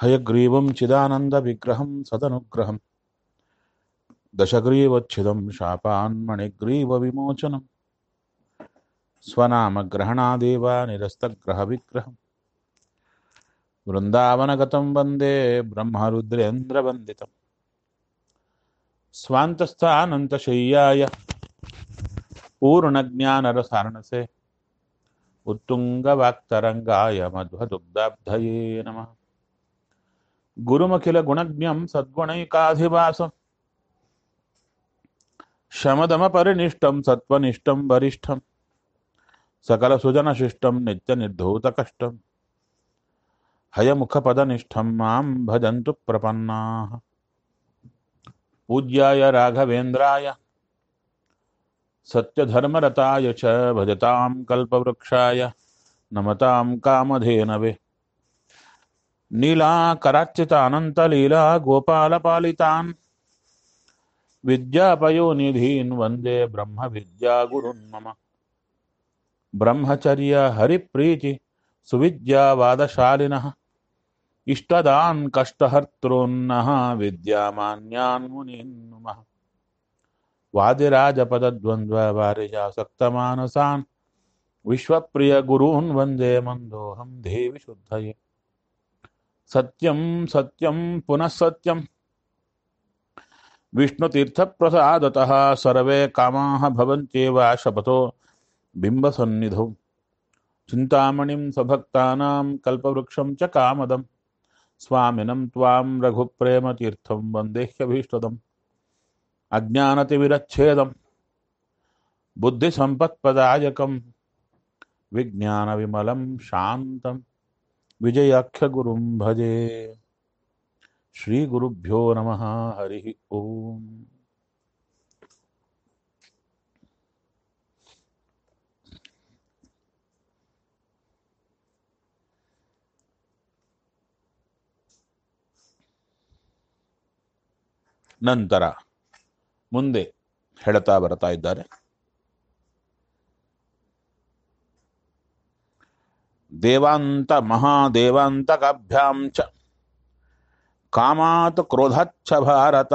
हयग्रीवं चिदानन्दविग्रहं सदनुग्रहं दशग्रीवच्छिदं शापान्मणिग्रीवविमोचनं स्वनामग्रहणादेव निरस्तग्रहविग्रहम् वृन्दावनगतं वन्दे ब्रह्मरुद्रेन्द्रवन्दितं स्वान्तस्थानन्तशय्याय पूर्णज्ञानरसारणसे उत्तुङ्गवाक्तरङ्गाय मध्वदुग्धाब्धये नमः गुरुमखिलगुणज्ञं सद्गुणैकाधिवासं शमदमपरिनिष्टं सत्त्वनिष्ठं वरिष्ठं सकलसुजनशिष्टं नित्यनिर्धूतकष्टं हयमुखपदनिष्ठं मां भजन्तु प्रपन्नाः पूज्याय राघवेन्द्राय सत्यधर्मरताय च भजतां कल्पवृक्षाय नमतां कामधेनवे नीलाकरार्चितानन्तलीला गोपालपालितान् विद्यापयोनिधीन् वन्दे ब्रह्मविद्यागुरुन् मम ब्रह्मचर्य हरिप्रीति सुविद्यावादशालिनः इष्टदान् कष्टहर्तॄन्नः विद्यामान्यान् मुनीन् नुमः वादिराजपदद्वन्द्ववारिजासक्तमानसान् विश्वप्रियगुरून् वन्दे मन्दोऽहं देवि शुद्धये सत्यं सत्यं पुनः सत्यं विष्णुतीर्थप्रसादतः सर्वे कामाः भवन्त्येव शपथो बिम्बसन्निधौ चिन्तामणिं स्वभक्तानां कल्पवृक्षं च कामदं स्वामिनं त्वां रघुप्रेमतीर्थं वन्देह्यभीष्टदम् अज्ञानतिविरच्छेदं बुद्धिसम्पत्पदायकं विज्ञानविमलं शान्तं विजयाख्यगुरुं भजे श्रीगुरुभ्यो नमः हरिः ओम् ನಂತರ ಮುಂದೆ ಹೇಳ್ತಾ ಬರ್ತಾ ಇದ್ದಾರೆ ದೇವಾಂತ ಮಹಾದೇವಾಂತಕಾಭ್ಯಾಂ ಚ ಕಾಮಾತ್ ಕ್ರೋಧಾಚ್ಚ ಭಾರತ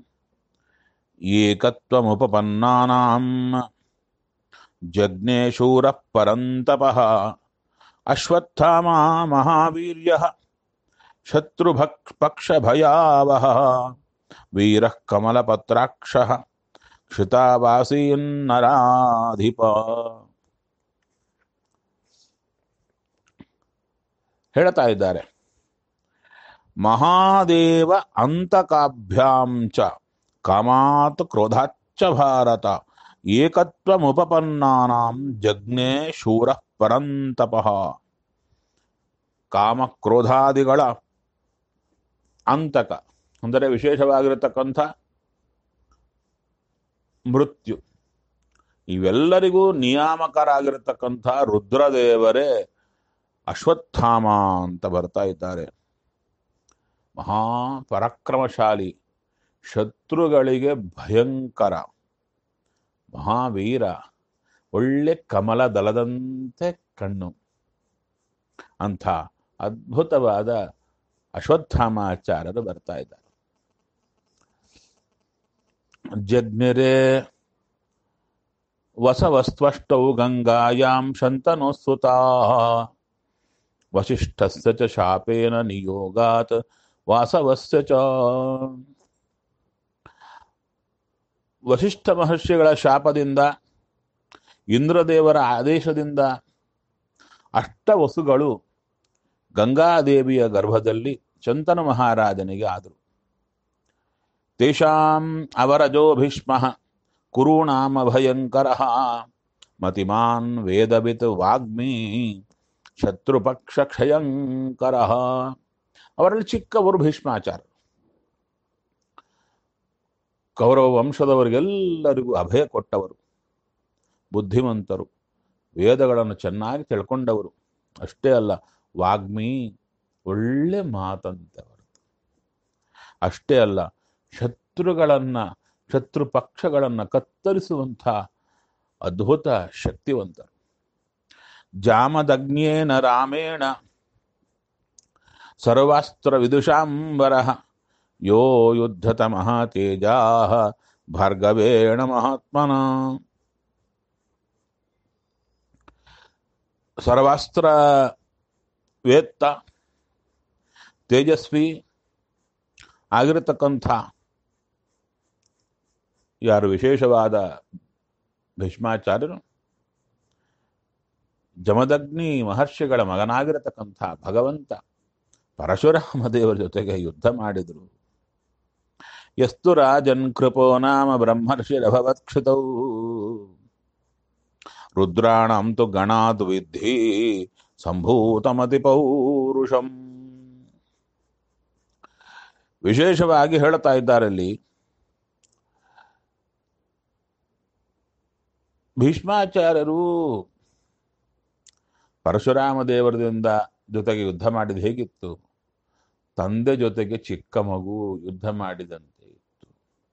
ಏಕತ್ವಮುಪಪನ್ನಾನಾಂ ಜಜ್ಞೇ ಶೂರಃ ಪರಂತಪಃ ಅಶ್ವತ್ಥಾಮಾ ಮಹಾವೀರ್ಯಃ ಶತ್ರುಭಕ್ ಪಕ್ಷಭಯಾವಹ ವೀರಃ ಕಮಲಪತ್ರಾಕ್ಷಃ ಕ್ಷಿತಾವಾಸೀನ್ನರಾಧಿಪ ಹೇಳ್ತಾ ಇದ್ದಾರೆ ಮಹಾದೇವ ಅಂತಕಾಭ್ಯಾಂ ಚ ಕಾಮಾತ್ ಕ್ರೋಧಾಚ್ಚ ಭಾರತ ಏಕತ್ವಮುಪಪನ್ನಾನಾಂ ಜಗ್ನೇ ಶೂರ ಪರಂತಪಃ ಕಾಮಕ್ರೋಧಾದಿಗಳ ಅಂತಕ ಅಂದರೆ ವಿಶೇಷವಾಗಿರತಕ್ಕಂಥ ಮೃತ್ಯು ಇವೆಲ್ಲರಿಗೂ ನಿಯಾಮಕರಾಗಿರತಕ್ಕಂಥ ರುದ್ರದೇವರೇ ಅಶ್ವತ್ಥಾಮ ಅಂತ ಬರ್ತಾ ಇದ್ದಾರೆ ಮಹಾ ಪರಾಕ್ರಮಶಾಲಿ ಶತ್ರುಗಳಿಗೆ ಭಯಂಕರ ಮಹಾವೀರ ಒಳ್ಳೆ ಕಮಲ ದಳದಂತೆ ಕಣ್ಣು ಅಂಥ ಅದ್ಭುತವಾದ ಅಶ್ವತ್ಥಾಮಾಚಾರ್ಯರು ಬರ್ತಾ ಇದ್ದಾರೆ ಜಗ್ನಿರೆ ವಸವಸ್ತ್ವಷ್ಟೌ ಗಂಗಾಯಾಂ ಶಂತನೋಸ್ತುತಾ ವಸಿಷ್ಠಸ್ಯ ಚ ಶಾಪೇನ ನಿಯೋಗಾತ್ ವಾಸವಸ್ಯ ಚ ವಸಿಷ್ಠ ಮಹರ್ಷಿಗಳ ಶಾಪದಿಂದ ಇಂದ್ರದೇವರ ಆದೇಶದಿಂದ ಅಷ್ಟ ವಸುಗಳು ಗಂಗಾದೇವಿಯ ಗರ್ಭದಲ್ಲಿ ಚಂತನ ಮಹಾರಾಜನಿಗೆ ಆದರು ತೇಷಾಂ ಅವರಜೋ ಭೀಷ್ಮ ಕುರುಣಾಮ ಭಯಂಕರ ಮತಿಮಾನ್ ವೇದವಿತ್ ವಾಗ್ಮಿ ಶತ್ರುಪಕ್ಷ ಕ್ಷಯಂಕರ ಅವರಲ್ಲಿ ಚಿಕ್ಕವರು ಭೀಷ್ಮಾಚಾರ ಕೌರವ ವಂಶದವರಿಗೆಲ್ಲರಿಗೂ ಅಭಯ ಕೊಟ್ಟವರು ಬುದ್ಧಿವಂತರು ವೇದಗಳನ್ನು ಚೆನ್ನಾಗಿ ತಿಳ್ಕೊಂಡವರು ಅಷ್ಟೇ ಅಲ್ಲ ವಾಗ್ಮಿ ಒಳ್ಳೆ ಮಾತಂತವರು ಅಷ್ಟೇ ಅಲ್ಲ ಶತ್ರುಗಳನ್ನ ಶತ್ರು ಪಕ್ಷಗಳನ್ನ ಕತ್ತರಿಸುವಂಥ ಅದ್ಭುತ ಶಕ್ತಿವಂತರು ಜಾಮದಗ್ನೇನ ರಾಮೇಣ ಸರ್ವಾಸ್ತ್ರ ವಿದುಷಾಂಬರ ಯೋ ಯುದ್ಧತ ಮಹಾತೇಜಾ ಭಾರ್ಗವೇಣ ಮಹಾತ್ಮನ ಸರ್ವಾಸ್ತ್ರ ವೇತ್ತ ತೇಜಸ್ವಿ ಆಗಿರತಕ್ಕಂಥ ಯಾರು ವಿಶೇಷವಾದ ಭೀಷ್ಮಾಚಾರ್ಯರು ಜಮದಗ್ನಿ ಮಹರ್ಷಿಗಳ ಮಗನಾಗಿರತಕ್ಕಂಥ ಭಗವಂತ ಪರಶುರಾಮ ದೇವರ ಜೊತೆಗೆ ಯುದ್ಧ ಮಾಡಿದರು ಎಸ್ತು ರಾಜನ್ ಕೃಪೋ ನಾಮ ಬ್ರಹ್ಮರ್ಷಿರಭವತ್ಕ್ಷಿತೌ ರುದ್ರಾಣಂ ತು ಗಣಾದ್ ವಿದ್ಧಿ ಸಂಭೂತಮತಿ ಪೌರುಷಂ ವಿಶೇಷವಾಗಿ ಹೇಳ್ತಾ ಇದ್ದಾರೆ ಇಲ್ಲಿ ಭೀಷ್ಮಾಚಾರ್ಯರು ಪರಶುರಾಮ ದೇವರದಿಂದ ಜೊತೆಗೆ ಯುದ್ಧ ಮಾಡಿದ ಹೇಗಿತ್ತು ತಂದೆ ಜೊತೆಗೆ ಚಿಕ್ಕ ಮಗು ಯುದ್ಧ ಮಾಡಿದಂತೆ ಇತ್ತು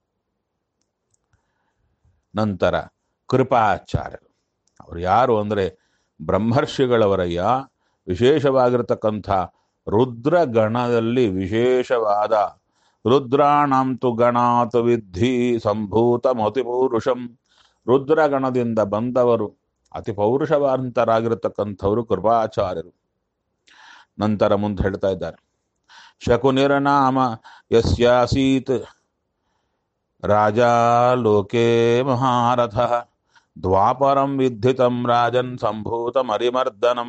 ನಂತರ ಕೃಪಾಚಾರ್ಯರು ಅವರು ಯಾರು ಅಂದರೆ ಬ್ರಹ್ಮರ್ಷಿಗಳವರಯ್ಯ ವಿಶೇಷವಾಗಿರತಕ್ಕಂಥ ರುದ್ರ ಗಣದಲ್ಲಿ ವಿಶೇಷವಾದ ರುದ್ರಾಣಂತು ಗಣಾತ್ ವಿದ್ಧಿ ಸಂಭೂತ ಮತಿಪೌರುಷಂ ರುದ್ರಗಣದಿಂದ ಬಂದವರು ಅತಿ ಪೌರುಷವಂತರಾಗಿರತಕ್ಕಂಥವರು ಕೃಪಾಚಾರ್ಯರು ನಂತರ ಮುಂದೆ ಹೇಳ್ತಾ ಇದ್ದಾರೆ ಶಕುನಿರ್ನಾಮ ಯಸ್ಯಾಸೀತ್ ರಾಜ ಲೋಕೆ ಮಹಾರಥ ದ್ವಾಪರಂ ವಿದ್ಧಿತಂ ರಾಜನ್ ಸಂಭೂತ ಮರಿಮರ್ದನಂ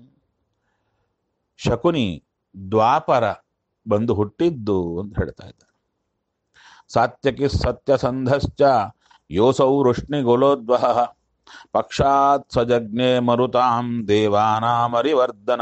ಶಕುನಿ ದ್ವಾಪರ ಬಂದು ಹುಟ್ಟಿದ್ದು ಅಂತ ಹೇಳ್ತಾ ಇದ್ದಾರೆ ಸಾತ್ಯಕಿ ಸತ್ಯಸಂಧಶ್ಚ ಯೋಸೌ ವೃಷ್ಣಿಗುಲೋದ್ವಹ ಪಕ್ಷಾತ್ ಸಜಜ್ಞೆ ಮರುತಾಂ ದೇವಾನಾಮರಿವರ್ಧನ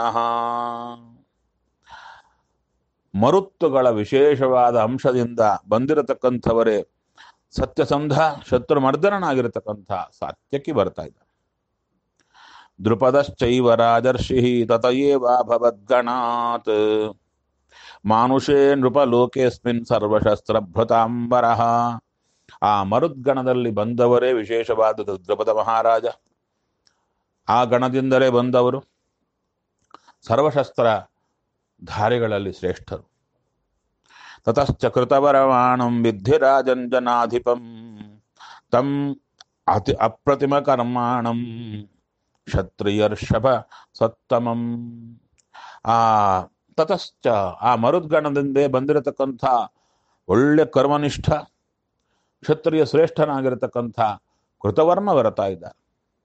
ಮರುತ್ತುಗಳ ವಿಶೇಷವಾದ ಅಂಶದಿಂದ ಬಂದಿರತಕ್ಕಂಥವರೇ ಸತ್ಯಸಂಧ ಶತ್ರುಮರ್ದನನಾಗಿರತಕ್ಕಂಥ ಸಾತ್ಯಕ್ಕೆ ಬರ್ತಾ ಇದ್ದಾರೆ ದೃಪದಶ್ಚೈವ ರಾಜರ್ಷಿ ತತಯೇವಾಭವದ್ಗಣಾತ್ ಮಾನುಷೇ ನೃಪಲೋಕೇಸ್ಮಿನ್ ಸರ್ವಶಸ್ತ್ರಭೃತಾಂಬರ ಆ ಮರುದ್ಗಣದಲ್ಲಿ ಬಂದವರೇ ವಿಶೇಷವಾದದ್ದು ದ್ರಪದ ಮಹಾರಾಜ ಆ ಗಣದಿಂದಲೇ ಬಂದವರು ಸರ್ವಶಸ್ತ್ರ ಧಾರಿಗಳಲ್ಲಿ ಶ್ರೇಷ್ಠರು ತತಶ್ಚ ಕೃತವರವಾಣಂ ವಿದ್ಧಿರಾಜಂಜನಾಧಿಪಂ ತಂ ಅತಿ ಅಪ್ರತಿಮ ಕರ್ಮಾಣಂ ಕ್ಷತ್ರಿಯರ್ಷಭ ಸತ್ತಮಂ ಆ ತತಶ್ಚ ಆ ಮರುದ್ಗಣದಿಂದೇ ಬಂದಿರತಕ್ಕಂಥ ಒಳ್ಳೆ ಕರ್ಮನಿಷ್ಠ ಕ್ಷತ್ರಿಯ ಶ್ರೇಷ್ಠನಾಗಿರತಕ್ಕಂಥ ಕೃತವರ್ಮ ಬರ್ತಾ ಇದ್ದಾರೆ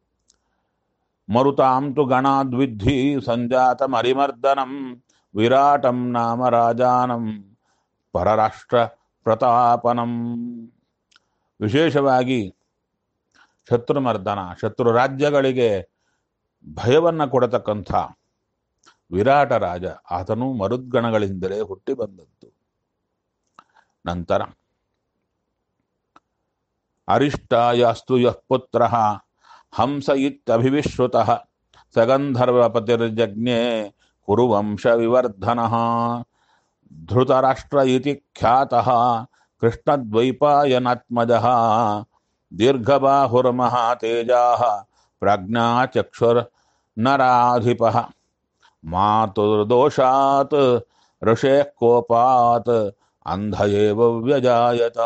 ಮರುತಾಂತು ಗಣಾದ್ವಿದ್ಧಿ ಸಂಜಾತ ಮರಿಮರ್ದನಂ ವಿರಾಟಂ ನಾಮ ರಾಜಾನಂ ಪರರಾಷ್ಟ್ರ ಪ್ರತಾಪನಂ ವಿಶೇಷವಾಗಿ ಶತ್ರುಮರ್ದನ ಶತ್ರು ರಾಜ್ಯಗಳಿಗೆ ಭಯವನ್ನು ಕೊಡತಕ್ಕಂಥ ವಿರಾಟ ರಾಜ ಆತನು ಮರುದ್ಗಣಗಳಿಂದಲೇ ಹುಟ್ಟಿ ಬಂದದ್ದು ನಂತರ ಅರಿಷ್ಟಾಯಸ್ತು ಯಃ ಪುತ್ರ ಹಂಸ ಇತ್ಯಭಿವಿಶ್ರುತ ಸಗಂಧರ್ವಪತಿರ್ಜಜ್ಞೆ ಕುರುವಂಶ ವಿವರ್ಧನ ಧೃತರಾಷ್ಟ್ರ ಇತಿ ಖ್ಯಾತಃ ಕೃಷ್ಣದ್ವೈಪಾಯನಾತ್ಮಜ ದೀರ್ಘಬಾಹುರ್ಮಹಾತೇಜಾಃ ಪ್ರಜ್ಞಾಚಕ್ಷುರ್ ನರಾಧಿಪ ಮಾತುರ್ದೋಷಾತ್ ಋಷೇ ಕೋಪಾತ್ ಅಂಧ ಏವ ವ್ಯಜಾಯತ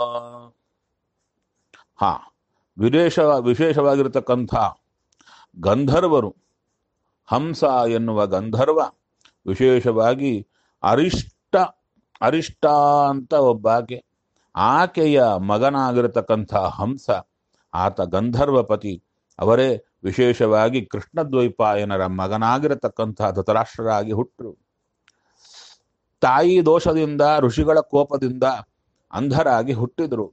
ಹಾ ವಿದೇಶ ವಿಶೇಷವಾಗಿರತಕ್ಕಂಥ ಗಂಧರ್ವರು ಹಂಸ ಎನ್ನುವ ಗಂಧರ್ವ ವಿಶೇಷವಾಗಿ ಅರಿಷ್ಟ ಅರಿಷ್ಟ ಅಂತ ಒಬ್ಬಾಕೆ ಆಕೆಯ ಮಗನಾಗಿರತಕ್ಕಂಥ ಹಂಸ ಆತ ಗಂಧರ್ವಪತಿ ಅವರೇ ವಿಶೇಷವಾಗಿ ಕೃಷ್ಣದ್ವೈಪಾಯನರ ಮಗನಾಗಿರತಕ್ಕಂಥ ಧೃತರಾಷ್ಟ್ರರಾಗಿ ಹುಟ್ಟರು ತಾಯಿ ದೋಷದಿಂದ ಋಷಿಗಳ ಕೋಪದಿಂದ ಅಂಧರಾಗಿ ಹುಟ್ಟಿದರು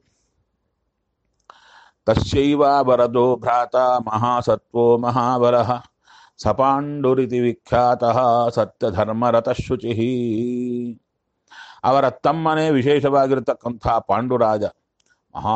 ತಸ್ಯೈವ ಬರದೋ ಭ್ರಾತ ಮಹಾಸತ್ವೋ ಮಹಾಬಲಃ ಸಪಾಂಡುರಿತಿ ವಿಖ್ಯಾತಃ ಸತ್ಯಧರ್ಮರಥ ಶುಚಿ ಅವರ ತಮ್ಮನೇ ವಿಶೇಷವಾಗಿರತಕ್ಕಂಥ ಪಾಂಡುರಾಜ ಮಹಾ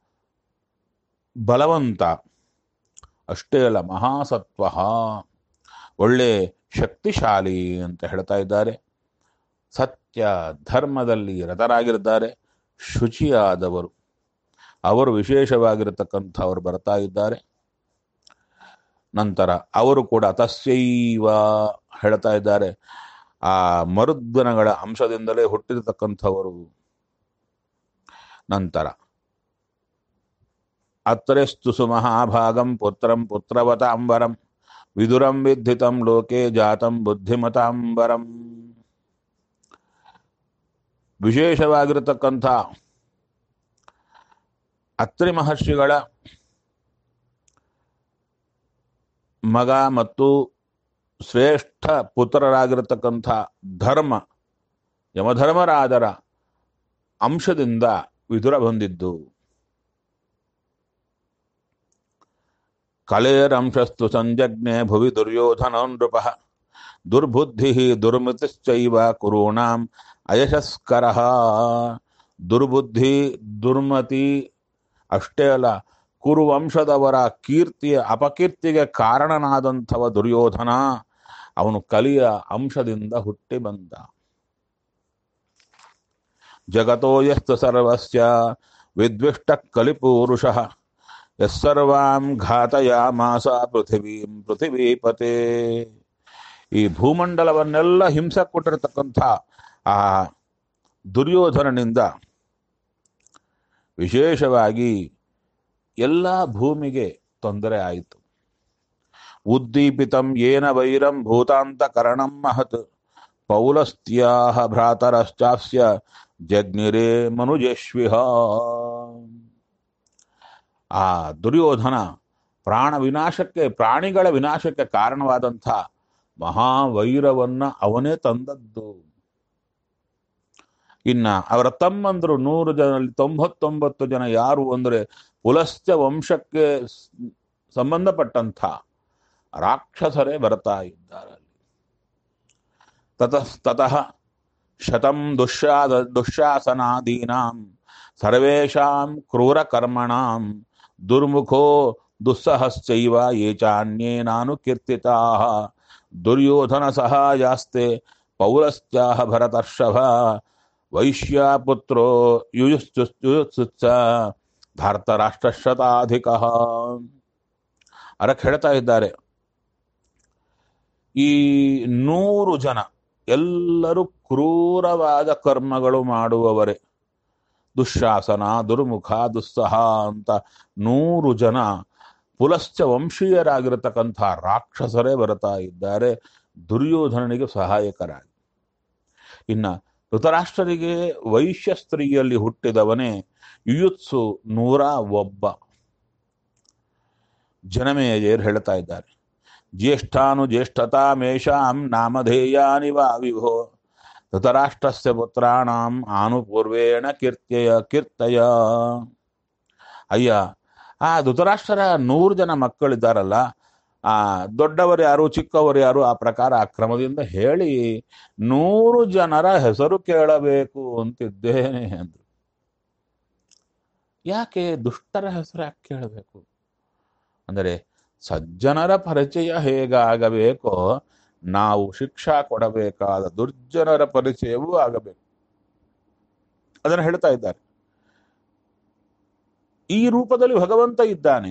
ಬಲವಂತ ಅಷ್ಟೇ ಅಲ್ಲ ಮಹಾಸತ್ವ ಒಳ್ಳೆ ಶಕ್ತಿಶಾಲಿ ಅಂತ ಹೇಳ್ತಾ ಇದ್ದಾರೆ ಸತ್ಯ ಧರ್ಮದಲ್ಲಿ ರಥರಾಗಿರ್ತಾರೆ ಶುಚಿಯಾದವರು ಅವರು ವಿಶೇಷವಾಗಿರತಕ್ಕಂಥವ್ರು ಬರ್ತಾ ಇದ್ದಾರೆ ನಂತರ ಅವರು ಕೂಡ ತಸ್ಯೈವ ಹೇಳ್ತಾ ಇದ್ದಾರೆ ಆ ಮರುದ್ಗಣಗಳ ಅಂಶದಿಂದಲೇ ಹುಟ್ಟಿರತಕ್ಕಂಥವರು ನಂತರ ಅತ್ರೆಸ್ತು ಸುಮಹಾಭಾಗಂ ಪುತ್ರಂ ಪುತ್ರವತಾಂಬರಂ ವಿದುರಂ ವಿದ್ಧಿತಂ ಲೋಕೆ ಜಾತಂ ಬುದ್ಧಿಮತಾಂಬರಂ ವಿಶೇಷವಾಗಿರತಕ್ಕಂಥ ಅತ್ರಿ ಮಹರ್ಷಿಗಳ ಮಗ ಮತ್ತು ಶ್ರೇಷ್ಠ ಪುತ್ರರಾಗಿರತಕ್ಕಂಥ ಧರ್ಮ ಯಮಧರ್ಮರಾದರ ಅಂಶದಿಂದ ವಿದುರ ಬಂದಿದ್ದು ಕಲೇರಂಶಸ್ತು ಸಂಜಜ್ಞೆ ಭುವಿ ದುರ್ಯೋಧನೋ ನೃಪ ದುರ್ಬುದ್ಧಿ ದುರ್ಮತಿಶ್ಚೈವ ಕುರುಣಾಂ ಅಯಶಸ್ಕರ ದುರ್ಬುದ್ಧಿ ದುರ್ಮತಿ ಅಷ್ಟೇ ಅಲ್ಲ ಕುರುವಂಶದವರ ಕೀರ್ತಿಯ ಅಪಕೀರ್ತಿಗೆ ಕಾರಣನಾದಂಥವ ದುರ್ಯೋಧನ ಅವನು ಕಲಿಯ ಅಂಶದಿಂದ ಹುಟ್ಟಿ ಬಂದ ಜಗತೋ ಯಸ್ತು ಸರ್ವಸ್ಯ ವಿದ್ವಿಷ್ಟ ಕಲಿಪೂರುಷ ಯಸ್ಸರ್ವಾಂ ಘಾತಯಾಮಾಸ ಪೃಥಿವೀಂ ಪೃಥಿವೀಪತೆ ಈ ಭೂಮಂಡಲವನ್ನೆಲ್ಲ ಹಿಂಸೆ ಕೊಟ್ಟಿರತಕ್ಕಂಥ ಆ ದುರ್ಯೋಧನನಿಂದ ವಿಶೇಷವಾಗಿ ಎಲ್ಲ ಭೂಮಿಗೆ ತೊಂದರೆ ಆಯಿತು ಉದ್ದೀಪಿತಂ ಏನ ವೈರಂ ಭೂತಾಂತಕರಣಂ ಮಹತ್ ಪೌಲಸ್ತ್ಯಾಹ ಭ್ರಾತರಶ್ಚಾಸ್ಯ ಜಗ್ನಿರೇ ಮನುಜೇಶ್ವಿಹ ಆ ದುರ್ಯೋಧನ ಪ್ರಾಣ ವಿನಾಶಕ್ಕೆ ಪ್ರಾಣಿಗಳ ವಿನಾಶಕ್ಕೆ ಕಾರಣವಾದಂಥ ಮಹಾವೈರವನ್ನ ಅವನೇ ತಂದದ್ದು ಇನ್ನ ಅವರ ತಮ್ಮಂದ್ರು ನೂರು ಜನರಲ್ಲಿ ತೊಂಬತ್ತೊಂಬತ್ತು ಜನ ಯಾರು ಅಂದ್ರೆ ಪುಲಸ್ತ್ಯ ವಂಶಕ್ಕೆ ಸ್- ಸಂಬಂಧಪಟ್ಟಂಥ ರಾಕ್ಷಸರೇ ಬರ್ತಾ ಇದ್ದಾರೆ ತತಃ ತತಃ ಶತಂ ದುಶ್ಯಾದ ದುಶ್ಯಾಸನಾದೀನಾಂ ಸರ್ವೇಷಾಂ ಕ್ರೂರಕರ್ಮಣಾಂ ದುರ್ಮುಖೋ ದುಸ್ಸಹಶ್ಚೈವ ಯೇ ಚಾನ್ಯೇನಾನು ಕೀರ್ತಿತಾಃ ದುರ್ಯೋಧನ ಸಹಾಯಾಸ್ತೆ ಪೌಲಶ್ಚಾಹ ಭರತರ್ಷಭ ವೈಶ್ಯಾಪುತ್ರೋ ಯುಯುಸ್ಸುಚ್ಚ ಧಾರ್ತರಾಷ್ಟ್ರಶತಾಧಿಕ ಅದಕ್ಕೆ ಹೇಳ್ತಾ ಇದ್ದಾರೆ ಈ ನೂರು ಜನ ಎಲ್ಲರೂ ಕ್ರೂರವಾದ ಕರ್ಮಗಳು ಮಾಡುವವರೇ ದುಶ್ಯಾಸನ ದುರ್ಮುಖ ದುಸ್ಸಹ ಅಂತ ನೂರು ಜನ ಪುಲಶ್ಚ ವಂಶೀಯರಾಗಿರತಕ್ಕಂಥ ರಾಕ್ಷಸರೇ ಬರ್ತಾ ಇದ್ದಾರೆ ದುರ್ಯೋಧನನಿಗೆ ಸಹಾಯಕರಾಗಿ ಇನ್ನ ಧೃತರಾಷ್ಟ್ರರಿಗೆ ವೈಶ್ಯ ಸ್ತ್ರೀಯಲ್ಲಿ ಹುಟ್ಟಿದವನೇ ಯುಯುತ್ಸು ನೂರ ಒಬ್ಬ ಜನಮೇಯರು ಹೇಳ್ತಾ ಇದ್ದಾರೆ ಜ್ಯೇಷ್ಠಾನು ಜ್ಯೇಷ್ಠತಾಮೇಷಾಂ ನಾಮಧೇಯಾನಿ ವಾ ವಿಭೋ ಧೃತರಾಷ್ಟ್ರಸ್ಯ ಪುತ್ರಾಣಾಂ ಆನುಪೂರ್ವೇಣ ಕೀರ್ತ್ಯಯ ಕೀರ್ತಯ ಅಯ್ಯ ಆ ಧೃತರಾಷ್ಟ್ರರ ನೂರು ಜನ ಮಕ್ಕಳಿದ್ದಾರಲ್ಲ ಆ ದೊಡ್ಡವರು ಯಾರು ಚಿಕ್ಕವರು ಯಾರು ಆ ಪ್ರಕಾರ ಆ ಕ್ರಮದಿಂದ ಹೇಳಿ ನೂರು ಜನರ ಹೆಸರು ಕೇಳಬೇಕು ಅಂತಿದ್ದೇನೆ ಅಂದ್ರು ಯಾಕೆ ದುಷ್ಟರ ಹೆಸರು ಯಾಕೆ ಕೇಳಬೇಕು ಅಂದರೆ ಸಜ್ಜನರ ಪರಿಚಯ ಹೇಗಾಗಬೇಕೋ ನಾವು ಶಿಕ್ಷಾ ಕೊಡಬೇಕಾದ ದುರ್ಜನರ ಪರಿಚಯವೂ ಆಗಬೇಕು ಅದನ್ನು ಹೇಳ್ತಾ ಇದ್ದಾರೆ ಈ ರೂಪದಲ್ಲಿ ಭಗವಂತ ಇದ್ದಾನೆ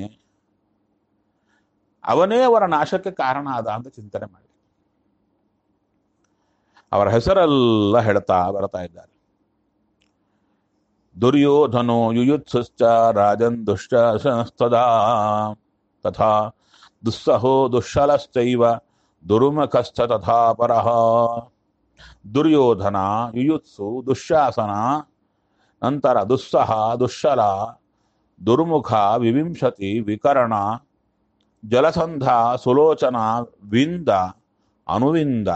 ಅವನೇ ಅವರ ನಾಶಕ್ಕೆ ಕಾರಣ ಆದ ಅಂತ ಚಿಂತನೆ ಮಾಡಿ ಅವರ ಹೆಸರೆಲ್ಲ ಹೇಳ್ತಾ ಬರ್ತಾ ಇದ್ದಾರೆ ದುರ್ಯೋಧನೋ ಯುಯುತ್ಸುಶ್ಚ ರಾಜನ್ ದುಶ್ಚಸ್ತದಾ ತಥಾ ದುಸ್ಸಹೋ ದುಶ್ಶಲಶ್ಚೈವ ದುರುಮಖಶ್ಚ ತಥಾ ಪರಃ ದುರ್ಯೋಧನ ಯುಯುತ್ಸು ದುಶ್ಯಾಸನ ನಂತರ ದುಸ್ಸಹ ದುಶ್ಶಲ ದುರ್ಮುಖ ವಿವಿಂಶತಿ ವಿಕರಣ ಜಲಸಂಧ ಸುಲೋಚನ ವಿಂದ ಅನುವಿಂದ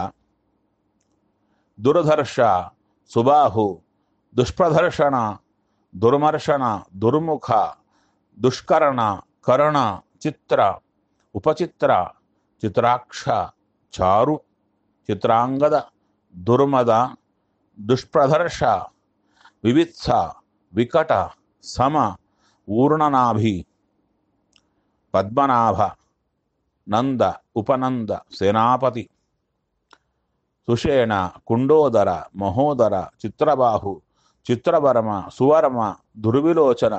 ದುರಧರ್ಷ ಸುಬಾಹು ದುಷ್ಪ್ರದರ್ಶನ ದುರ್ಮರ್ಶನ ದುರ್ಮುಖ ದುಷ್ಕರಣ ಕರ್ಣ ಚಿತ್ರ ಉಪಚಿತ್ರ ಚಿತ್ರಾಕ್ಷ ಚಾರು ಚಿತ್ರಾಂಗದ ದುರ್ಮದ ದುಷ್ಪ್ರದರ್ಶ ವಿವಿತ್ಸ ವಿಕಟ ಸಮ ಊರ್ಣನಾಭಿ ಪದ್ಮನಾಭ ನಂದ ಉಪನಂದ ಸೇನಾಪತಿ ಸುಷೇಣ ಕುಂಡೋದರ ಮಹೋದರ ಚಿತ್ರಬಾಹು ಚಿತ್ರವರಮ ಸುವರಮ ದುರ್ವಿಲೋಚನ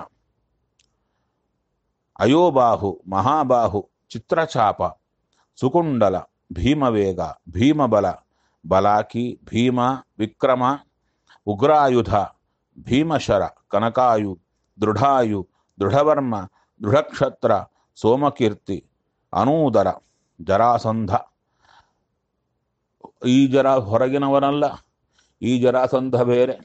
ಅಯೋಬಾಹು ಮಹಾಬಾಹು ಚಿತ್ರಚಾಪ ಸುಕುಂಡಲ ಭೀಮವೇಗ ಭೀಮಬಲ ಬಲಾಕಿ ಭೀಮ ವಿಕ್ರಮ ಉಗ್ರಾಯುಧ ಭೀಮಶರ ಕನಕಾಯು ದೃಢಾಯು ದೃಢವರ್ಮ ದೃಢಕ್ಷತ್ರ ಸೋಮಕೀರ್ತಿ ಅನೂದರ ಜರಾಸಂಧ ಈ ಜರ ಹೊರಗಿನವನಲ್ಲ ಈ ಜರಾಸಂಧ ಬೇರೆ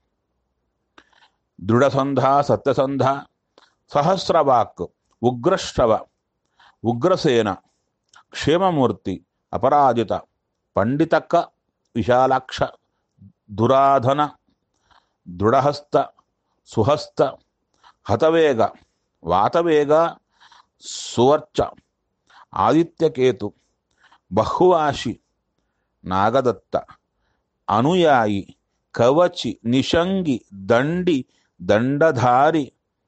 ದೃಢಸಂಧ ಸತ್ಯಸಂಧ ಸಹಸ್ರವಾಕ್ ಉಗ್ರಶ್ರವ ಉಗ್ರಸೇನ ಕ್ಷೇಮಮೂರ್ತಿ ಅಪರಾಜಿತ ಪಂಡಿತಕ್ಕ ವಿಶಾಲಾಕ್ಷ ದುರಾಧನ ದೃಢಹಸ್ತ ಸುಹಸ್ತ ಹತವೇಗ ವಾತವೇಗ ಸುವರ್ಚ ಆದಿತ್ಯಕೇತು ಬಹುವಾಶಿ ನಾಗದತ್ತ ಅನುಯಾಯಿ ಕವಚಿ ನಿಷಂಗಿ ದಂಡಿ ದಂಡಧಾರಿ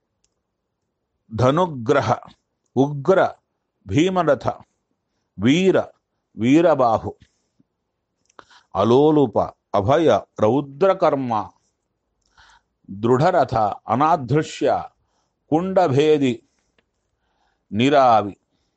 ಧನುಗ್ರಹ ಉಗ್ರ ಭೀಮರಥ ವೀರ ವೀರಬಾಹು ಅಲೋಲುಪ ಅಭಯ ರೌದ್ರಕರ್ಮ ದೃಢರಥ ಅನಾದೃಶ್ಯ ಕುಂಡಭೇದಿ ನಿರಾವಿ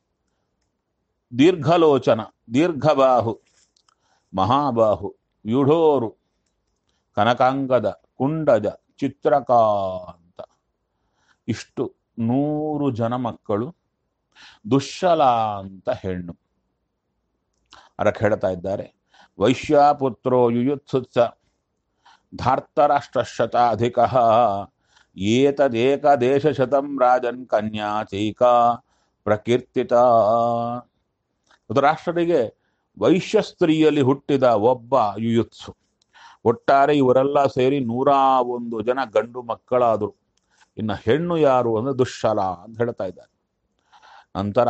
ದೀರ್ಘಲೋಚನ ದೀರ್ಘಬಾಹು ಮಹಾಬಾಹು ವ್ಯೂಢೋರು ಕನಕಾಂಗದ ಕುಂಡಜ ಚಿತ್ರಕಾಂತ ಇಷ್ಟು ನೂರು ಜನ ಮಕ್ಕಳು ದುಶ್ಶಲ ಅಂತ ಹೆಣ್ಣು ಅದಕ್ಕೆ ಹೇಳ್ತಾ ಇದ್ದಾರೆ ವೈಶ್ಯಾಪುತ್ರೋ ಯುಯುತ್ಸುತ್ಸ ಧಾರ್ತರಾಷ್ಟ್ರ ಶತಾಧಿಕ ಏತದೇಕ ದೇಶ ಶತಂ ರಾಜನ್ ಕನ್ಯಾ ಚೈಕಾ ಪ್ರಕೀರ್ತಿತ ರಾಷ್ಟ್ರರಿಗೆ ವೈಶ್ಯ ಸ್ತ್ರೀಯಲ್ಲಿ ಹುಟ್ಟಿದ ಒಬ್ಬ ಯುಯುತ್ಸು ಒಟ್ಟಾರೆ ಇವರೆಲ್ಲ ಸೇರಿ ನೂರ ಒಂದು ಜನ ಗಂಡು ಮಕ್ಕಳಾದರು ಇನ್ನು ಹೆಣ್ಣು ಯಾರು ಅಂದ್ರೆ ದುಶ್ಶಲ ಅಂತ ಹೇಳ್ತಾ ಇದ್ದಾರೆ ನಂತರ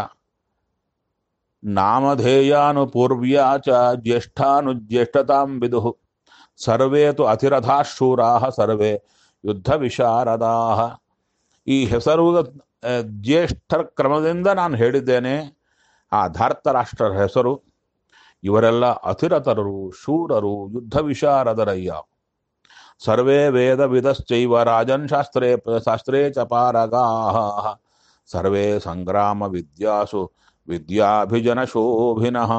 ನಾಮಧೇಯಾನುಪೂರ್ವ್ಯ ಚ ಜ್ಯೇಷ್ಠಾನುಜ್ಯೇಷ್ಠತಾಂ ವಿದುಃ ಸರ್ವೇ ತು ಅತಿರಥಾಶೂರಾ ಸರ್ವೇ ಯುದ್ಧ ವಿಶಾರದಾ ಈ ಹೆಸರು ಆ, ಜ್ಯೇಷ್ಠರ ಕ್ರಮದಿಂದ ನಾನು ಹೇಳಿದ್ದೇನೆ ಆ ಧಾರ್ತರಾಷ್ಟ್ರರ ಹೆಸರು ಇವರೆಲ್ಲ ಅತಿರಥರು ಶೂರರು ಯುದ್ಧ ವಿಶಾರದರಯ್ಯ ಸರ್ವೇ ವೇದ ವಿದಶ್ಚೈವ ರಾಜನ್ ಶಾಸ್ತ್ರೇ ಶಾಸ್ತ್ರೇ ಚ ಪಾರಗಾ ಸರ್ವೇ ಸಂಗ್ರಾಮ ವಿದ್ಯಾಸು ವಿದ್ಯಾಭಿಜನ ಶೋಭಿನಃ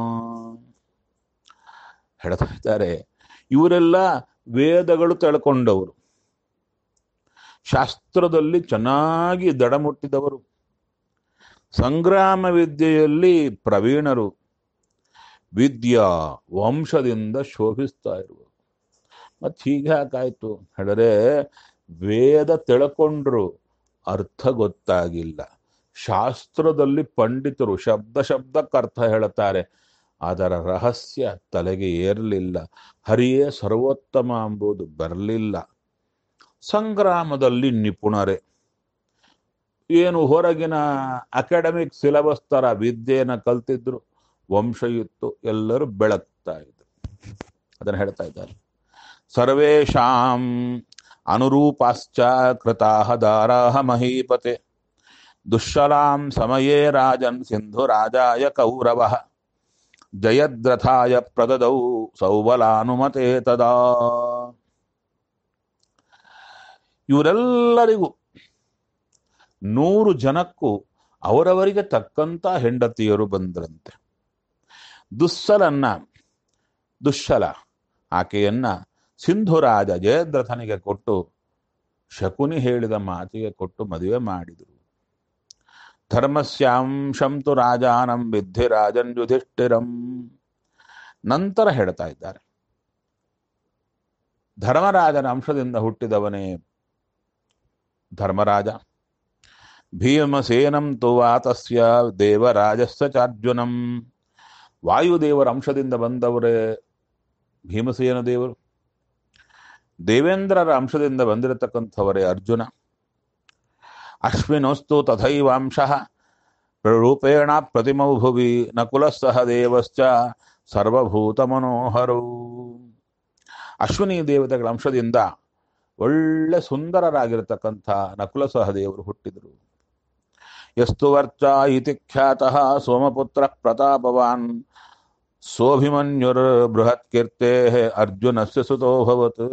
ಹೇಳ್ತಾ ಇದ್ದಾರೆ ಇವರೆಲ್ಲ ವೇದಗಳು ತಿಳ್ಕೊಂಡವರು ಶಾಸ್ತ್ರದಲ್ಲಿ ಚೆನ್ನಾಗಿ ದಡಮುಟ್ಟಿದವರು ಸಂಗ್ರಾಮ ವಿದ್ಯೆಯಲ್ಲಿ ಪ್ರವೀಣರು ವಿದ್ಯಾ ವಂಶದಿಂದ ಶೋಭಿಸ್ತಾ ಇರುವರು ಮತ್ ಹೀಗೆ ಯಾಕಾಯ್ತು ಹೇಳಿದ್ರೆ ವೇದ ತಿಳ್ಕೊಂಡ್ರು ಅರ್ಥ ಗೊತ್ತಾಗಿಲ್ಲ ಶಾಸ್ತ್ರದಲ್ಲಿ ಪಂಡಿತರು ಶಬ್ದ ಶಬ್ದಕ್ಕೆ ಅರ್ಥ ಹೇಳುತ್ತಾರೆ ಅದರ ರಹಸ್ಯ ತಲೆಗೆ ಏರಲಿಲ್ಲ ಹರಿಯೇ ಸರ್ವೋತ್ತಮ ಎಂಬುದು ಬರಲಿಲ್ಲ ಸಂಗ್ರಾಮದಲ್ಲಿ ನಿಪುಣರೇ ಏನು ಹೊರಗಿನ ಅಕಾಡೆಮಿಕ್ ಸಿಲೆಬಸ್ ತರ ವಿದ್ಯೆಯನ್ನ ಕಲ್ತಿದ್ರು ವಂಶ ಇತ್ತು ಎಲ್ಲರೂ ಬೆಳಗ್ತಾ ಇದ್ರು ಅದನ್ನು ಹೇಳ್ತಾ ಇದ್ದಾರೆ ಸರ್ವೇಷಾಂ ಅನುರೂಪಾಶ್ಚ ಕೃತಾಹ ದಾರಾಹ ಮಹೀಪತೆ ದುಶ್ಶಲಾಂ ಸಮಯೇ ರಾಜನ್ ಸಿಂಧು ರಾಜಾಯ ಕೌರವ ಜಯದ್ರಥಾಯ ಪ್ರದದೌ ಸೌಬಲಾನುಮತೆ ತದಾ ಇವರೆಲ್ಲರಿಗೂ ನೂರು ಜನಕ್ಕೂ ಅವರವರಿಗೆ ತಕ್ಕಂತ ಹೆಂಡತಿಯರು ಬಂದ್ರಂತೆ ದುಸ್ಸಲನ್ನ ದುಶ್ಶಲ ಆಕೆಯನ್ನ ಸಿಂಧುರಾಜ ಜಯದ್ರಥನಿಗೆ ಕೊಟ್ಟು ಶಕುನಿ ಹೇಳಿದ ಮಾತಿಗೆ ಕೊಟ್ಟು ಮದುವೆ ಮಾಡಿದರು ಧರ್ಮಸ್ಯಾಂಶಂ ತು ರಾಜಾನಂ ವಿದ್ಧಿ ರಾಜನ್ ಯುಧಿಷ್ಠಿರಂ ನಂತರ ಹೇಳ್ತಾ ಇದ್ದಾರೆ ಧರ್ಮರಾಜನ ಅಂಶದಿಂದ ಹುಟ್ಟಿದವನೇ ಧರ್ಮರಾಜ ಭೀಮಸೇನಂ ತು ವಾತಸ್ಯ ದೇವರಾಜಸ್ಸ ಚಾರ್ಜುನಂ ವಾಯುದೇವರ ಅಂಶದಿಂದ ಬಂದವರೇ ಭೀಮಸೇನ ದೇವರು ದೇವೇಂದ್ರರ ಅಂಶದಿಂದ ಬಂದಿರತಕ್ಕಂಥವರೇ ಅರ್ಜುನ ಅಶ್ವಿನೋಸ್ತು ತಥೈವಾಂಶಃ ರೂಪೇಣ ಪ್ರತಿಮೌ ಭುವಿ ನಕುಲ ಸಹ ದೇವಶ್ಚ ಸರ್ವಭೂತ ಮನೋಹರು ಅಶ್ವಿನಿ ದೇವತೆಗಳ ಅಂಶದಿಂದ ಒಳ್ಳೆ ಸುಂದರರಾಗಿರತಕ್ಕಂಥ ನಕುಲ ಸಹದೇವರು ಹುಟ್ಟಿದರು ಎಸ್ತು ವರ್ಚ ಇತಿ ಖ್ಯಾತಃ ಸೋಮಪುತ್ರ ಪ್ರತಾಪವಾನ್ ಸೋಭಿಮನ್ಯುರ್ ಬೃಹತ್ ಕೀರ್ತೆ ಅರ್ಜುನಸ್ಯ ಸುತೋಭವತ್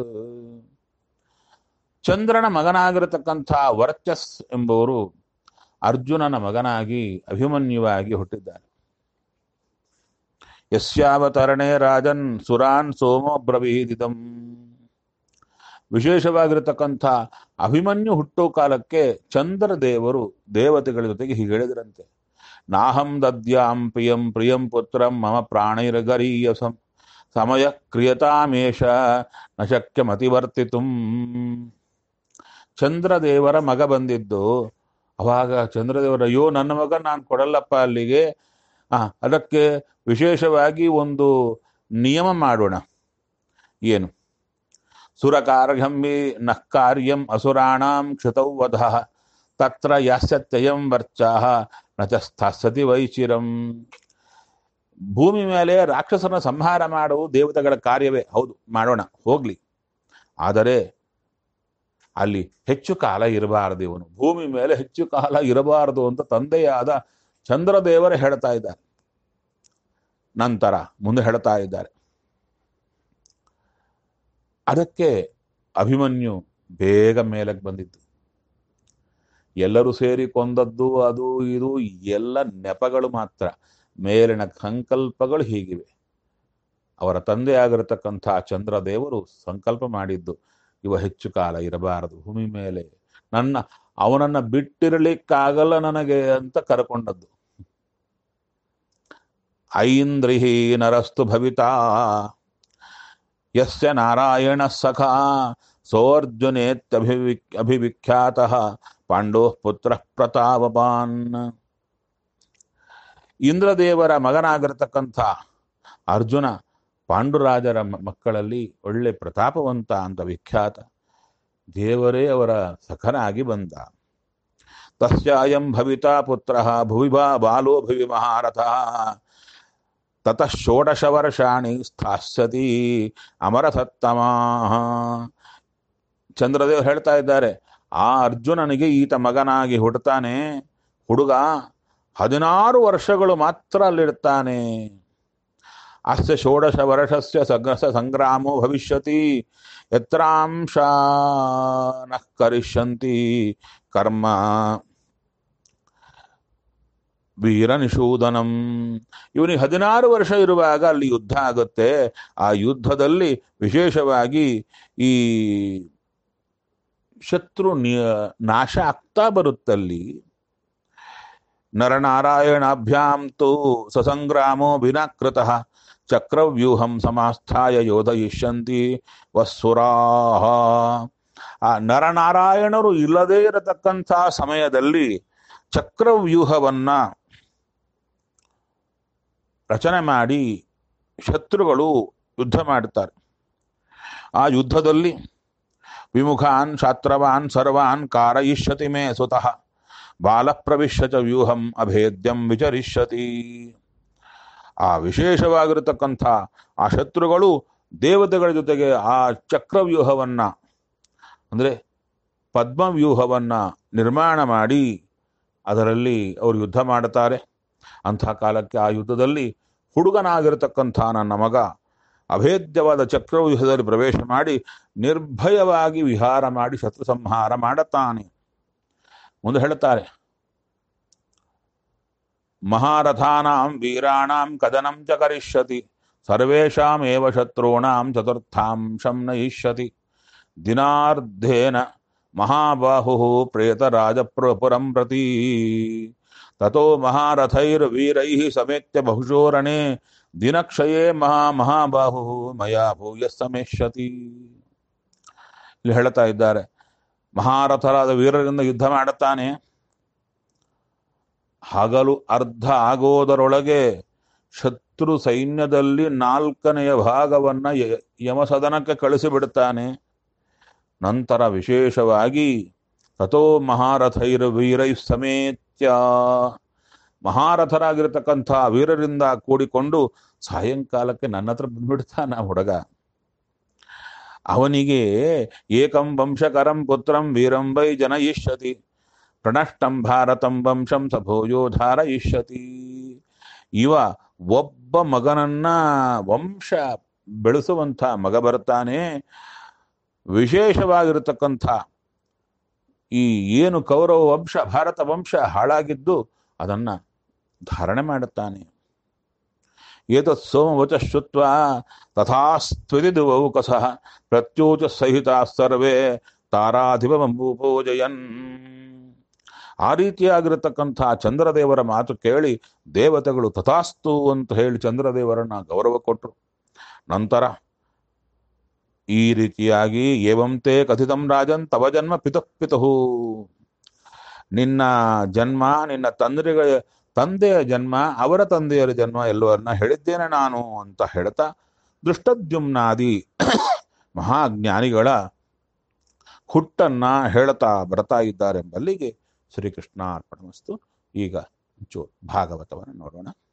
ಚಂದ್ರನ ಮಗನಾಗಿರತಕ್ಕಂಥ ವರ್ಚಸ್ ಎಂಬುವರು ಅರ್ಜುನನ ಮಗನಾಗಿ ಅಭಿಮನ್ಯುವಾಗಿ ಹುಟ್ಟಿದ್ದಾರೆ ಯಸ್ಯಾವತರಣೆ ರಾಜನ್ ಸುರಾನ್ ಸೋಮೋ ಬ್ರವೀದಿದಂ ವಿಶೇಷವಾಗಿರತಕ್ಕಂಥ ಅಭಿಮನ್ಯು ಹುಟ್ಟೋ ಕಾಲಕ್ಕೆ ಚಂದ್ರ ದೇವರು ದೇವತೆಗಳ ಜೊತೆಗೆ ಹೀಗೆ ಹೇಳಿದ್ರಂತೆ ನಾಹಂ ದದ್ಯಾಂ ಪ್ರಿಯಂ ಪ್ರಿಯಂ ಪುತ್ರಂ ಮಮ ಪ್ರಾಣೈರ್ಗರೀಯಸಂ ಸಮಯ ಕ್ರಿಯತಾಮೇಶ ನ ಶಕ್ಯಮತಿವರ್ತಿತು ಚಂದ್ರದೇವರ ಮಗ ಬಂದಿದ್ದು ಅವಾಗ ಚಂದ್ರದೇವರ ಅಯ್ಯೋ ನನ್ನ ಮಗ ನಾನು ಕೊಡಲ್ಲಪ್ಪ ಅಲ್ಲಿಗೆ ಆ ಅದಕ್ಕೆ ವಿಶೇಷವಾಗಿ ಒಂದು ನಿಯಮ ಮಾಡೋಣ ಏನು ಸುರಕಾರ್ಯಂಬಿ ನಃ ಕಾರ್ಯಂ ಅಸುರಾಣಾಂ ಕ್ಷಿತೌ ವಧ ತತ್ರ ಯಾಸ್ಯತ್ಯಯಂ ವರ್ಚಾಹ ನ ಚ ಸ್ಥಾಸ್ಯತಿ ವೈಚಿರಂ ಭೂಮಿ ಮೇಲೆ ರಾಕ್ಷಸನ ಸಂಹಾರ ಮಾಡುವು ದೇವತೆಗಳ ಕಾರ್ಯವೇ ಹೌದು ಮಾಡೋಣ ಹೋಗ್ಲಿ ಆದರೆ ಅಲ್ಲಿ ಹೆಚ್ಚು ಕಾಲ ಇರಬಾರದು ಇವನು ಭೂಮಿ ಮೇಲೆ ಹೆಚ್ಚು ಕಾಲ ಇರಬಾರದು ಅಂತ ತಂದೆಯಾದ ಚಂದ್ರದೇವರೇ ಹೇಳ್ತಾ ಇದ್ದಾರೆ ನಂತರ ಮುಂದೆ ಹೇಳ್ತಾ ಇದ್ದಾರೆ ಅದಕ್ಕೆ ಅಭಿಮನ್ಯು ಬೇಗ ಮೇಲಕ್ಕೆ ಬಂದಿದ್ದು ಎಲ್ಲರೂ ಸೇರಿ ಕೊಂದದ್ದು ಅದು ಇದು ಎಲ್ಲ ನೆಪಗಳು ಮಾತ್ರ ಮೇಲಿನ ಸಂಕಲ್ಪಗಳು ಹೀಗಿವೆ ಅವರ ತಂದೆಯಾಗಿರತಕ್ಕಂಥ ಚಂದ್ರದೇವರು ಸಂಕಲ್ಪ ಮಾಡಿದ್ದು ಇವ ಹೆಚ್ಚು ಕಾಲ ಇರಬಾರದು ಭೂಮಿ ಮೇಲೆ ನನ್ನ ಅವನನ್ನ ಬಿಟ್ಟಿರಲಿಕ್ಕಾಗಲ್ಲ ನನಗೆ ಅಂತ ಕರ್ಕೊಂಡದ್ದು ಐಂದ್ರಿಹಿ ನರಸ್ತು ಭವಿತಾ ಯಸ್ಯ ನಾರಾಯಣ ಸಖ ಸೋರ್ಜುನೇತ್ಯಭಿವಿ ಅಭಿವಿಖ್ಯಾತ ಪಾಂಡೋ ಪುತ್ರ ಪ್ರತಾಪಪಾನ್ ಇಂದ್ರದೇವರ ಮಗನಾಗಿರತಕ್ಕಂಥ ಅರ್ಜುನ ಪಾಂಡುರಾಜರ ಮ- ಮಕ್ಕಳಲ್ಲಿ ಒಳ್ಳೆ ಪ್ರತಾಪವಂತ ಅಂತ ವಿಖ್ಯಾತ ದೇವರೇ ಅವರ ಸಖನಾಗಿ ಬಂದ ತಸ್ಯಾಯಂ ಭವಿತಾ ಪುತ್ರ ಭುವಿ ಬಾ ಬಾಲೋ ಭುವಿ ಮಹಾರಥ ತತಃ ಷೋಡಶ ವರ್ಷಾಣಿ ಸ್ಥಾಸ್ಯತಿ ಅಮರಸತ್ತಮ ಚಂದ್ರದೇವ್ ಹೇಳ್ತಾ ಇದ್ದಾರೆ ಆ ಅರ್ಜುನನಿಗೆ ಈತ ಮಗನಾಗಿ ಹುಡ್ತಾನೆ ಹುಡುಗ ಹದಿನಾರು ವರ್ಷಗಳು ಮಾತ್ರ ಅಲ್ಲಿರ್ತಾನೆ ಅಸ್ಯ ಷೋಡಶ ವರ್ಷಸ್ಯ ಸಗ್ರಸ ಸಂಗ್ರಾಮೋ ಭವಿಷ್ಯತಿ ಯತ್ರಾಂಶ ನ ಕರಿಷ್ಯಂತಿ ಕರ್ಮ ವೀರ ನಿಷೂದನಂ ಇವನಿಗೆ ಹದಿನಾರು ವರ್ಷ ಇರುವಾಗ ಅಲ್ಲಿ ಯುದ್ಧ ಆಗುತ್ತೆ ಆ ಯುದ್ಧದಲ್ಲಿ ವಿಶೇಷವಾಗಿ ಈ ಶತ್ರು ನಿ- ನಾಶ ಆಗ್ತಾ ಬರುತ್ತಲ್ಲಿ ನರನಾರಾಯಣಾಭ್ಯಾಂ ತು ಸಸಂಗ್ರಾಮೋ ವಿನಾಕೃತಃ ಚಕ್ರವ್ಯೂಹಂ ಸಮಾಸ್ಥಾಯ ಯೋಧಯಿಷ್ಯಂತಿ ವಸ್ಸುರಾಹ ಆ ನರನಾರಾಯಣರು ಇಲ್ಲದೇ ಇರತಕ್ಕಂಥ ಸಮಯದಲ್ಲಿ ಚಕ್ರವ್ಯೂಹವನ್ನ ರಚನೆ ಮಾಡಿ ಶತ್ರುಗಳು ಯುದ್ಧ ಮಾಡ್ತಾರೆ ಆ ಯುದ್ಧದಲ್ಲಿ ವಿಮುಖಾನ್ ಶಾತ್ರವಾನ್ ಸರ್ವಾನ್ ಕಾರಯಿಷ್ಯತಿ ಮೇ ಸುತಃ ಬಾಲಪ್ರವಿಶ್ಯ ಚ ವ್ಯೂಹಂ ಅಭೇದ್ಯಂ ವಿಚರಿಷ್ಯತಿ ಆ ವಿಶೇಷವಾಗಿರತಕ್ಕಂಥ ಆ ಶತ್ರುಗಳು ದೇವತೆಗಳ ಜೊತೆಗೆ ಆ ಚಕ್ರವ್ಯೂಹವನ್ನ ಅಂದರೆ ಪದ್ಮವ್ಯೂಹವನ್ನ ನಿರ್ಮಾಣ ಮಾಡಿ ಅದರಲ್ಲಿ ಅವರು ಯುದ್ಧ ಮಾಡುತ್ತಾರೆ ಅಂಥ ಕಾಲಕ್ಕೆ ಆ ಯುದ್ಧದಲ್ಲಿ ಹುಡುಗನಾಗಿರತಕ್ಕಂಥ ನನ್ನ ಮಗ ಅಭೇದ್ಯವಾದ ಚಕ್ರವ್ಯೂಹದಲ್ಲಿ ಪ್ರವೇಶ ಮಾಡಿ ನಿರ್ಭಯವಾಗಿ ವಿಹಾರ ಮಾಡಿ ಶತ್ರು ಸಂಹಾರ ಮಾಡುತ್ತಾನೆ ಮುಂದೆ ಹೇಳುತ್ತಾರೆ ಮಹಾರಥಾನಾಂ ವೀರಾಣಾಂ ಕದನಂ ಚ ಕರಿಷ್ಯತಿ ಸರ್ವೇಷಾಮೇವ ಶತ್ರುಣಾಂ ಚತುರ್ಥಾಂಶಂ ನಯಿಷ್ಯತಿ ದಿನಾರ್ಧೇನ ಮಹಾಬಾಹು ಪ್ರೇತರಾಜಪುರಂ ಪ್ರತಿ ತಥೋ ಮಹಾರಥೈರ್ವೀರೈ ಸಮೇತ್ಯ ಬಹುಶೋರಣೆ ದಿನಕ್ಷಯೇ ಮಹಾ ಮಹಾಬಾಹು ಮಯಾ ಭೂಯ ಸಮೇಷ್ಯತಿ ಇಲ್ಲಿ ಹೇಳ್ತಾ ಇದ್ದಾರೆ ಮಹಾರಥರಾದ ವೀರರಿಂದ ಯುದ್ಧ ಮಾಡುತ್ತಾನೆ ಹಗಲು ಅರ್ಧ ಆಗೋದರೊಳಗೆ ಶತ್ರು ಸೈನ್ಯದಲ್ಲಿ ನಾಲ್ಕನೆಯ ಭಾಗವನ್ನ ಯ- ಯಮಸದನಕ್ಕೆ ಕಳಿಸಿಬಿಡುತ್ತಾನೆ ನಂತರ ವಿಶೇಷವಾಗಿ ತಥೋ ಮಹಾರಥೈರ ವೀರೈ ಸಮೇತ್ಯ ಮಹಾರಥರಾಗಿರತಕ್ಕಂಥ ವೀರರಿಂದ ಕೂಡಿಕೊಂಡು ಸಾಯಂಕಾಲಕ್ಕೆ ನನ್ನ ಹತ್ರ ಬಂದ್ಬಿಡ್ತಾನ ಆ ಹುಡುಗ ಅವನಿಗೆ ಏಕಂ ವಂಶಕರಂ ಪುತ್ರಂ ವೀರಂ ವೈ ಜನಯಿಷ್ಯತಿ ಪ್ರಣಷ್ಟಂ ಭಾರತಂ ವಂಶಂ ಸ ಭೋಜೋ ಧಾರಯಿಷ್ಯತಿ ಇವ ಒಬ್ಬ ಮಗನನ್ನ ವಂಶ ಬೆಳೆಸುವಂಥ ಮಗ ಬರ್ತಾನೆ ವಿಶೇಷವಾಗಿರತಕ್ಕಂಥ ಈ ಏನು ಕೌರವ ವಂಶ ಭಾರತ ವಂಶ ಹಾಳಾಗಿದ್ದು ಅದನ್ನ ಧಾರಣೆ ಮಾಡುತ್ತಾನೆ ಏತತ್ ಸೋಮವಚ ಶ್ರುತ್ವ ತಥಾಸ್ತ್ವಿದಿದುವೌಕಸ ಪ್ರತ್ಯೋಚ ಸಹಿತ ಸರ್ವೇ ತಾರಾಧಿಪೂಜಯನ್ ಆ ರೀತಿಯಾಗಿರತಕ್ಕಂಥ ಚಂದ್ರದೇವರ ಮಾತು ಕೇಳಿ ದೇವತೆಗಳು ತಥಾಸ್ತು ಅಂತ ಹೇಳಿ ಚಂದ್ರದೇವರನ್ನ ಗೌರವ ಕೊಟ್ಟರು ನಂತರ ಈ ರೀತಿಯಾಗಿ ಏವಂತೆ ಕಥಿತಂ ರಾಜನ್ ತವ ಜನ್ಮ ಪಿತಃ ಪಿತುಹು ನಿನ್ನ ಜನ್ಮ ನಿನ್ನ ತಂದೆಗಳ ತಂದೆಯ ಜನ್ಮ ಅವರ ತಂದೆಯರ ಜನ್ಮ ಎಲ್ಲವನ್ನ ಹೇಳಿದ್ದೇನೆ ನಾನು ಅಂತ ಹೇಳ್ತಾ ದೃಷ್ಟದ್ಯುಮ್ನಾದಿ ಮಹಾಜ್ಞಾನಿಗಳ ಹುಟ್ಟನ್ನ ಹೇಳ್ತಾ ಬರ್ತಾ ಇದ್ದಾರೆಂಬಲ್ಲಿಗೆ ಶ್ರೀಕೃಷ್ಣ ಅರ್ಪಣಮಸ್ತು ಈಗ ಚೂರು ಭಾಗವತವನ್ನು ನೋಡೋಣ